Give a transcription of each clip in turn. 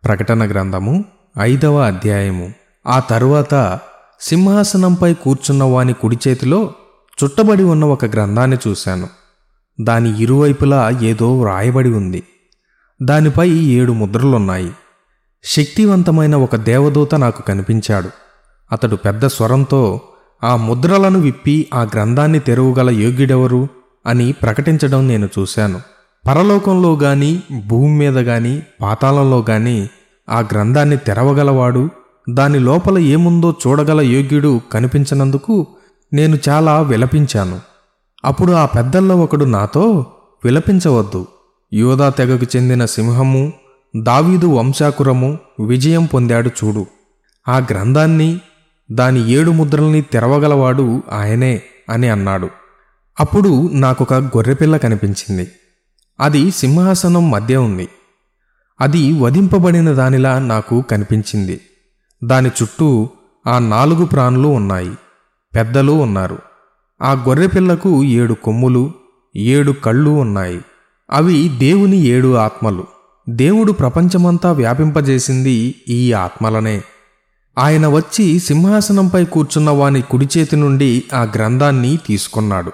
ప్రకటన గ్రంథము ఐదవ అధ్యాయము ఆ తరువాత సింహాసనంపై కూర్చున్న వాని కుడి చేతిలో చుట్టబడి ఉన్న ఒక గ్రంథాన్ని చూశాను దాని ఇరువైపులా ఏదో వ్రాయబడి ఉంది దానిపై ఏడు ముద్రలున్నాయి శక్తివంతమైన ఒక దేవదూత నాకు కనిపించాడు అతడు పెద్ద స్వరంతో ఆ ముద్రలను విప్పి ఆ గ్రంథాన్ని తెరవగల యోగ్యుడెవరు అని ప్రకటించడం నేను చూశాను పరలోకంలో గాని భూమి మీద గాని పాతాళంలో గాని ఆ గ్రంథాన్ని తెరవగలవాడు దాని లోపల ఏముందో చూడగల యోగ్యుడు కనిపించనందుకు నేను చాలా విలపించాను అప్పుడు ఆ పెద్దల్లో ఒకడు నాతో విలపించవద్దు యోధా తెగకు చెందిన సింహము దావీదు వంశాకురము విజయం పొందాడు చూడు ఆ గ్రంథాన్ని దాని ఏడు ముద్రల్ని తెరవగలవాడు ఆయనే అని అన్నాడు అప్పుడు నాకొక గొర్రెపిల్ల కనిపించింది అది సింహాసనం మధ్య ఉంది అది వధింపబడిన దానిలా నాకు కనిపించింది దాని చుట్టూ ఆ నాలుగు ప్రాణులు ఉన్నాయి పెద్దలు ఉన్నారు ఆ గొర్రెపిల్లకు ఏడు కొమ్ములు ఏడు కళ్ళు ఉన్నాయి అవి దేవుని ఏడు ఆత్మలు దేవుడు ప్రపంచమంతా వ్యాపింపజేసింది ఈ ఆత్మలనే ఆయన వచ్చి సింహాసనంపై కూర్చున్న వాని కుడి చేతి నుండి ఆ గ్రంథాన్ని తీసుకున్నాడు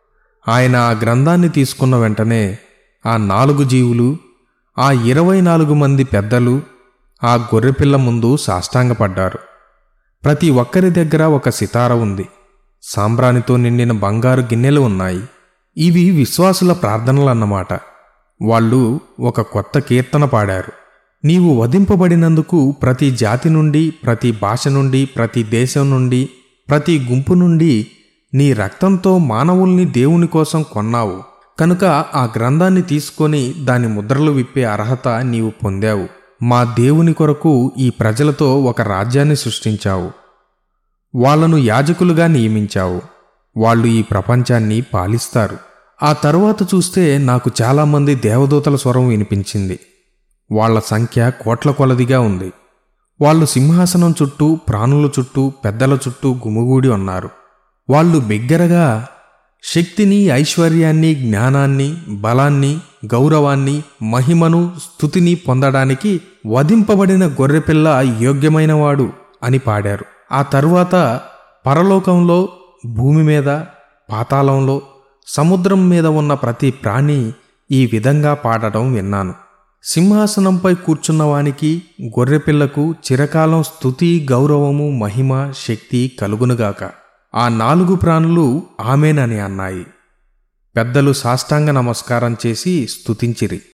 ఆయన ఆ గ్రంథాన్ని తీసుకున్న వెంటనే ఆ నాలుగు జీవులు ఆ ఇరవై నాలుగు మంది పెద్దలు ఆ గొర్రెపిల్ల ముందు సాష్టాంగపడ్డారు ప్రతి ఒక్కరి దగ్గర ఒక సితార ఉంది సాంబ్రాణితో నిండిన బంగారు గిన్నెలు ఉన్నాయి ఇవి విశ్వాసుల ప్రార్థనలన్నమాట వాళ్ళు ఒక కొత్త కీర్తన పాడారు నీవు వధింపబడినందుకు ప్రతి జాతి నుండి ప్రతి భాష నుండి ప్రతి దేశం నుండి ప్రతి గుంపు నుండి నీ రక్తంతో మానవుల్ని దేవుని కోసం కొన్నావు కనుక ఆ గ్రంథాన్ని తీసుకొని దాని ముద్రలు విప్పే అర్హత నీవు పొందావు మా దేవుని కొరకు ఈ ప్రజలతో ఒక రాజ్యాన్ని సృష్టించావు వాళ్లను యాజకులుగా నియమించావు వాళ్ళు ఈ ప్రపంచాన్ని పాలిస్తారు ఆ తరువాత చూస్తే నాకు చాలామంది దేవదూతల స్వరం వినిపించింది వాళ్ల సంఖ్య కోట్ల కొలదిగా ఉంది వాళ్ళు సింహాసనం చుట్టూ ప్రాణుల చుట్టూ పెద్దల చుట్టూ గుమిగూడి ఉన్నారు వాళ్ళు బిగ్గరగా శక్తిని ఐశ్వర్యాన్ని జ్ఞానాన్ని బలాన్ని గౌరవాన్ని మహిమను స్థుతిని పొందడానికి వధింపబడిన గొర్రెపిల్ల యోగ్యమైనవాడు అని పాడారు ఆ తరువాత పరలోకంలో భూమి మీద పాతాళంలో సముద్రం మీద ఉన్న ప్రతి ప్రాణి ఈ విధంగా పాడటం విన్నాను సింహాసనంపై కూర్చున్నవానికి గొర్రెపిల్లకు చిరకాలం స్థుతి గౌరవము మహిమ శక్తి కలుగునుగాక ఆ నాలుగు ప్రాణులు ఆమెనని అన్నాయి పెద్దలు సాష్టాంగ నమస్కారం చేసి స్తుతించిరి